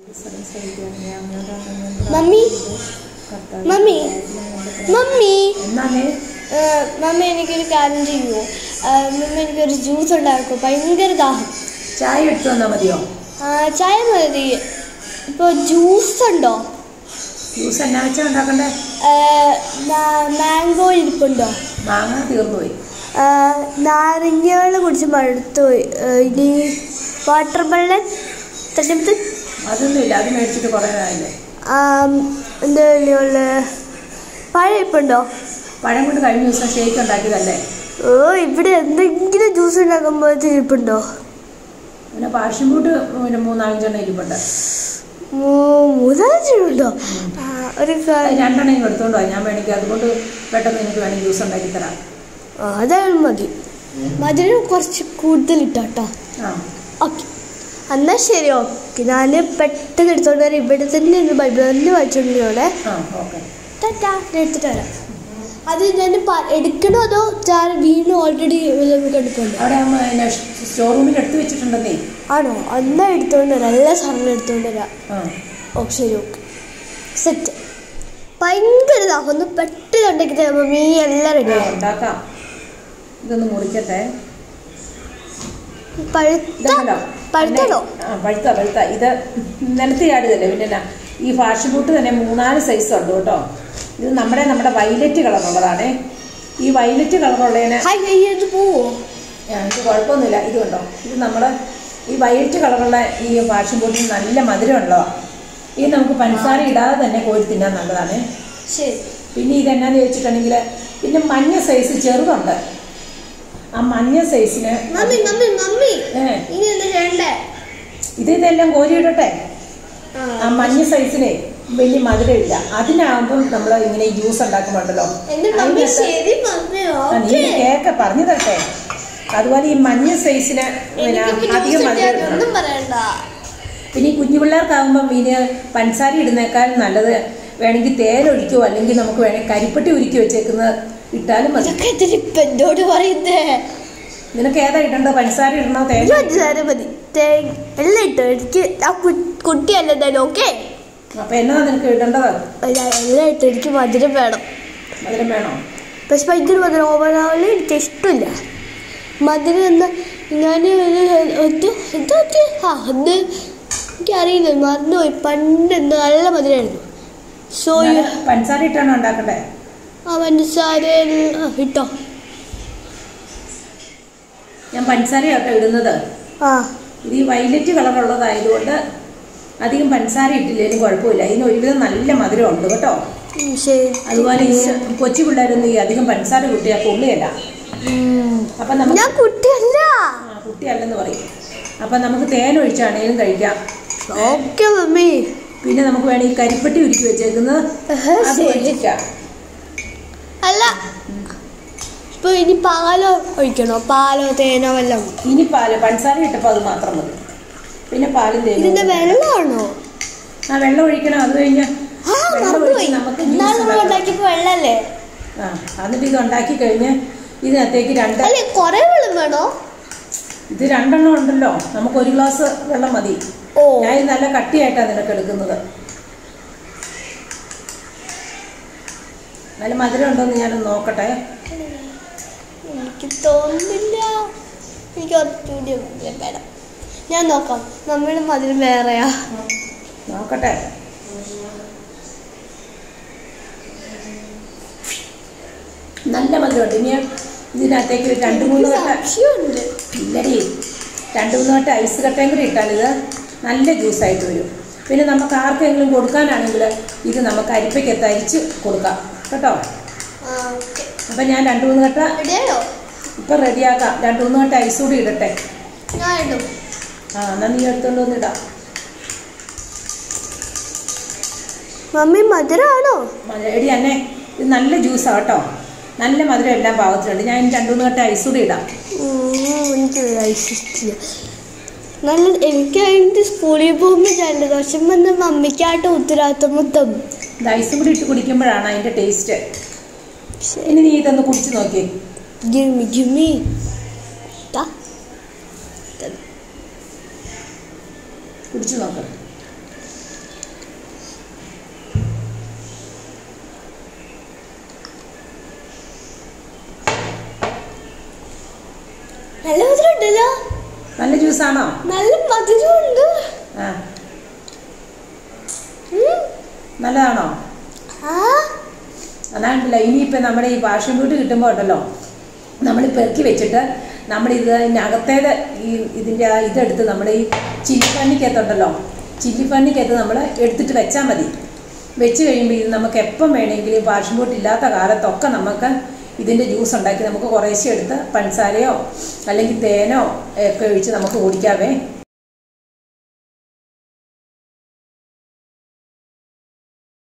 Mummy mummy mummy എന്നാലേ ആ, mummy എനിക്കൊരു കാര്യം ചെയ്യുമോ ആ, മമ്മി എനിക്കൊരു ജ്യൂസ് ഉണ്ടാക്കും ഭയങ്കര ദാഹം ചായ എടുത്തു തന്നാൽ മതിയോ ആ, ചായ മതി ഇപ്പോൾ ജ്യൂസ് ഉണ്ടോ ജ്യൂസ് എന്നാ വെച്ചാൽ ഉണ്ടാക്കണ്ടേ ആ, നാ- മാംഗോ ഇരിപ്പുണ്ടോ മാങ്ങ തീർന്നുപോയി ആ, നാരങ്ങകൾ കുടിച്ച് മടുത്തു പോയി ആ, ഇനി വാട്ടർ മെല്ലൻ തട്ടിപ്പത്ത് അതൊന്നുമില്ല അത് മേടിച്ചിട്ട് കുറേ ആയില്ലേ എന്താ ഉള്ള പഴം ഇരിപ്പുണ്ടോ പഴം കൊണ്ട് കഴിഞ്ഞ ദിവസം ഷേക്ക് ഉണ്ടാക്കിയതല്ലേ ഓ ഇവിടെ എന്തെങ്കിലും ജ്യൂസ് ഉണ്ടാക്കുമ്പോൾ ഇരിപ്പുണ്ടോ പിന്നെ പാഷൻ ഫ്രൂട്ട് പിന്നെ മൂന്നാലഞ്ചെണ്ണം ഇരിപ്പുണ്ട് മൂന്നാലുണ്ടോ ഒരു അത് കാര്യം രണ്ടെണ്ണം ഇങ്ങ് എടുത്തോണ്ടോ ഞാൻ വേണമെങ്കിൽ അതുകൊണ്ട് പെട്ടെന്ന് എനിക്ക് വേണമെങ്കിൽ ജ്യൂസ് ഉണ്ടാക്കി തരാം ആ, അതാണ് മതി മധുരം കുറച്ച് കൂടുതൽ ഇട്ടാട്ടോ ആ ഓക്കെ എന്നാ ശരി ഓക്കെ ഞാൻ പെട്ടെന്ന് എടുത്തോണ്ട് വരാം ഇവിടെ തന്നെ ഇരുന്ന് ബൈബിൾ തന്നെ വായിച്ചോണ്ടിരുന്നോടെ ആ ഓക്കെ ടാറ്റാ ഞാൻ എടുത്തിട്ട് വരാം അത് ഞാൻ പ- എടുക്കണോ അതോ ഞാൻ വീണ്ടും ഓൾറെഡി കണ്ടിട്ടുണ്ട് അവിടെ അമ്മ പിന്നെ സ്റ്റോർ റൂമിൽ എടുത്ത് വെച്ചിട്ടുണ്ടെന്നേ ആണോ എന്നാ എടുത്തോണ്ട് വരാം എല്ലാ സാധനവും എടുത്തോണ്ട് വരാം ആ ഓ ശരി ഓക്കെ സെറ്റ് ഭയങ്കര ഇതാ ഒന്ന് പെട്ടെന്ന് ഉണ്ടാക്കി തരാം മമ്മി എല്ലാം ആ, റെഡിയായി ഉണ്ടാക്കാം ഇതൊന്ന് മുറിക്കട്ടെ പഴുത്ത ഇതുണ്ടല്ലോ പഴുത്തണോ ആ പഴുത്ത പഴുത്ത ഇത് നിലത്ത് ചാടിയതല്ലേ പിന്നെ എന്നാ ഈ ഫാഷൻ ഫ്രൂട്ട് തന്നെ മൂന്നാല് സൈസ് ഉണ്ട് കേട്ടോ ഇത് നമ്മുടെ നമ്മുടെ വൈലറ്റ് കളറുള്ളതാണേ ഈ വൈലറ്റ് കളറുള്ളതിന് ഹായ് ഹായ് ഇത് പോവോ ആ, ഇത് കുഴപ്പമൊന്നുമില്ല ഇത് കണ്ടോ ഇത് നമ്മൾ ഈ വൈലറ്റ് കളറുള്ള ഈ ഫാഷൻ ഫ്രൂട്ടിന് നല്ല മധുരമുള്ളതാണ് ഇത് നമുക്ക് പഞ്ചസാര ഇടാതെ തന്നെ കോരി തിന്നാൻ നല്ലതാണ് ശരി പിന്നെ ഇതെന്നാന്ന് ചോദിച്ചിട്ടുണ്ടെങ്കിൽ പിന്നെ മഞ്ഞ സൈസ് ചെറുതുണ്ട് ആ മഞ്ഞ സൈസിന് മമ്മി മമ്മി മമ്മി ഏ, ഇനി എന്താ ചെയ്യണ്ടേ ഇത് ഇതെല്ലാം കോരി ഇടട്ടെ ആ, ആ മഞ്ഞ സൈസിനെ വലിയ മധുരമില്ല അതിനാകുമ്പം നമ്മൾ ഇങ്ങനെ ജ്യൂസ് ഉണ്ടാക്കുമ്പോണ്ടല്ലോ എന്റെ മമ്മി അതിനകത്ത് ശരി മമ്മി ആ, നീ ഓക്കെ കേക്ക് പറഞ്ഞു തരട്ടെ അതുപോലെ ഈ മഞ്ഞ സൈസിന് പിന്നെ അധികം മധുരം ഇടണം. ഒന്നും പറയണ്ട പിന്നെ ഈ കുഞ്ഞു പിള്ളേർക്കാകുമ്പം ഇതിന് പഞ്ചസാര ഇടുന്നേക്കാൾ നല്ലത് വേണമെങ്കിൽ തേനൊഴിക്കോ അല്ലെങ്കിൽ നമുക്ക് വേണമെങ്കിൽ കരിപ്പട്ടി ഉരുക്കി വെച്ചേക്കുന്നത് ഇട്ടാലും മതി ഇതൊക്കെ ഇതിന് ഇപ്പൊ എന്നോട് പറയുന്നേ നിനക്ക് ഏതാ ഇടണ്ടോ പഞ്ചസാര ഇടണോ തേൻ ഇത് പഞ്ചസാര മതി തേ- എല്ലാം ഇട്ടോ എനിക്ക് ആ കു- കുട്ടിയല്ല എന്തായാലും ഓക്കെ അപ്പൊ എന്നതാ നിനക്ക് ഇടേണ്ടത് എല്ലാം ഇട്ടോ എനിക്ക് മധുരം വേണം മധുരം വേണോ പക്ഷെ ഭയങ്കര മധുരം ഓവറോള് എനിക്ക് ഇഷ്ടമില്ല മധുരം എന്താ ഞാൻ ഒരു എന്താ ആ അത് എനിക്കറിയില്ല മറന്നുപോയി പണ്ട് എന്താ നല്ല മധുരമായിരുന്നു സോ ഞാൻ പഞ്ചസാര ഇട്ടാണോ ഉണ്ടാക്കണ്ടേ ആ പഞ്ചസാര ആ, ഇട്ടോ ഞാൻ പഞ്ചസാരയാട്ടോ ഇടുന്നത് ആ ഇത് ഈ വൈലറ്റ് കളറുള്ളതായതുകൊണ്ട് അധികം പഞ്ചസാര ഇട്ടില്ലേലും കുഴപ്പമില്ല ഇതിന് ഒരുവിധം നല്ല മധുരം ഉണ്ട് കേട്ടോ ഉം, ശരി അതുപോലെ ഈ കൊച്ചു പിള്ളേരൊന്നും ഈ അധികം പഞ്ചസാര കുട്ടിയാൽ കൊള്ളിയല്ല ഉം. അപ്പം നമുക്ക് ഞാൻ കുട്ടിയല്ല ആ, കുട്ടിയല്ലെന്ന് പറയും അപ്പം നമുക്ക് തേൻ ഒഴിച്ചാണേലും കഴിക്കാം ഓക്കെ മമ്മി പിന്നെ നമുക്ക് വേണമെങ്കിൽ ഈ കരിപ്പട്ടി ഉരുക്കി വെച്ചേക്കുന്നത് ആഹാ, അത് ശരി. ഒഴിക്കാം അല്ല ഇപ്പൊ ഇനി പാലോ ഒഴിക്കണോ പാലോ തേനോ വല്ലതും ഇനി പാല് പഞ്ചസാര ഇട്ടപ്പോൾ അത് മാത്രം മതി പിന്നെ പാലും ഇതിന്റെ തേനും വെള്ളമാണോ ആ വെള്ളം ഒഴിക്കണം അത് കഴിഞ്ഞ് ആ വെള്ളം മറന്നുപോയി ഒഴിച്ച് നമുക്ക് ജ്യൂസ് ഇന്നാൾ നമ്മൾ ഉണ്ടാക്കാം. ഉണ്ടാക്കിയപ്പോ വെള്ളല്ലേ ആ എന്നിട്ട് ഇത് ഉണ്ടാക്കി കഴിഞ്ഞ് ഇതിനകത്തേക്ക് രണ്ട് അല്ലെ കൊറേ വെള്ളം വേണോ ഇത് രണ്ടെണ്ണം ഉണ്ടല്ലോ നമുക്ക് ഒരു ഗ്ലാസ് വെള്ളം മതി ഓ ഞാൻ ഇത് നല്ല കട്ടിയായിട്ടാണ് നിനക്ക് എടുക്കുന്നത് നല്ല മധുരം ഉണ്ടോന്ന് ഞാനൊന്ന് നോക്കട്ടെ എനിക്ക് തോന്നുന്നില്ല എനിക്ക് കുറച്ചുകൂടി മധുരം വേണം ഞാൻ നോക്കാം നമ്മുടെ മധുരം വേറെയാ നോക്കട്ടെ നല്ല മധുരമുണ്ട് ഇനി ഇതിനകത്തേക്ക് ഒരു രണ്ട് മൂന്ന് എനിക്ക് കട്ട സംശയമുണ്ട് ഇല്ലടി രണ്ട് മൂന്ന് കട്ട ഐസ് കട്ടയും കൂടി ഇട്ടാൽ ഇത് നല്ല ജ്യൂസായിട്ട് വരും പിന്നെ നമുക്ക് ആർക്കെങ്കിലും കൊടുക്കാനാണെങ്കിൽ ഇത് നമുക്ക് അരിപ്പയ്ക്കകത്ത് അരിച്ച് കൊടുക്കാം കേട്ടോ ആ ഓക്കെ അപ്പം ഞാൻ രണ്ട് മൂന്ന് കട്ട റെഡിയായോ ഇപ്പം റെഡിയാക്കാം രണ്ട് മൂന്ന് കട്ട ഐസ് കൂടി ഇടട്ടെ ഞാൻ ഇടും ആ എന്നാൽ നീ എടുത്തോണ്ട് വന്നിടാം മമ്മി മധുരമാണോ മധുരം എടി അന്നെ ഇത് നല്ല ജ്യൂസാണ് കേട്ടോ നല്ല മധുരം എല്ലാം പാകത്തിലുണ്ട് ഞാൻ ഇനി രണ്ട് മൂന്ന് കട്ട ഐസ് കൂടി ഇടാം ഉം, എനിക്ക് ഐസ് ഇഷ്ടമില്ല നല്ല എനിക്ക് അതിൻ്റെ സ്കൂളിൽ പോകുമ്പോൾ ജലദോഷം വന്ന മമ്മിക്കായിട്ട് ഉത്തരവാദിത്തം മൊത്തം ഇത് ഐസും കൂടി ഇട്ട് കുടിക്കുമ്പോഴാണ് അതിൻ്റെ ടേസ്റ്റ് ശരി ഇനി നീ ഇതൊന്ന് കുടിച്ച് നോക്കിയേ ഗിമ്മി ഗിമ്മി ദാ. കുടിച്ചു നോക്ക് നല്ല മധുരം ഉണ്ടല്ലോ നല്ല ജ്യൂസാണോ നല്ല മധുരമുണ്ട് ആ ഉം. നല്ലതാണോ ആ അതാണ്ടല്ലോ ഇനിയിപ്പോൾ നമ്മുടെ ഈ പാഷൻ ഫ്രൂട്ട് കിട്ടുമ്പോൾ ഉണ്ടല്ലോ നമ്മൾ പെറുക്കി വെച്ചിട്ട് നമ്മൾ ഇത് ഇതിനകത്തേത് ഈ ഇതിൻ്റെ ആ ഇതെടുത്ത് നമ്മൾ ഈ ചില്ലി പന്നിക്കകത്തുണ്ടല്ലോ ചില്ലി പന്നിക്കകത്ത് നമ്മൾ എടുത്തിട്ട് വെച്ചാൽ മതി വെച്ച് കഴിയുമ്പോൾ ഇത് നമുക്ക് എപ്പം വേണമെങ്കിലും പാഷൻ ഫ്രൂട്ട് ഇല്ലാത്ത കാലത്തൊക്കെ നമുക്ക് ഇതിൻ്റെ ജ്യൂസ് ഉണ്ടാക്കി നമുക്ക് കുറേശ്ശെ എടുത്ത് പഞ്ചസാരയോ അല്ലെങ്കിൽ തേനോ ഒക്കെ ഒഴിച്ച് നമുക്ക് കുടിക്കാവേ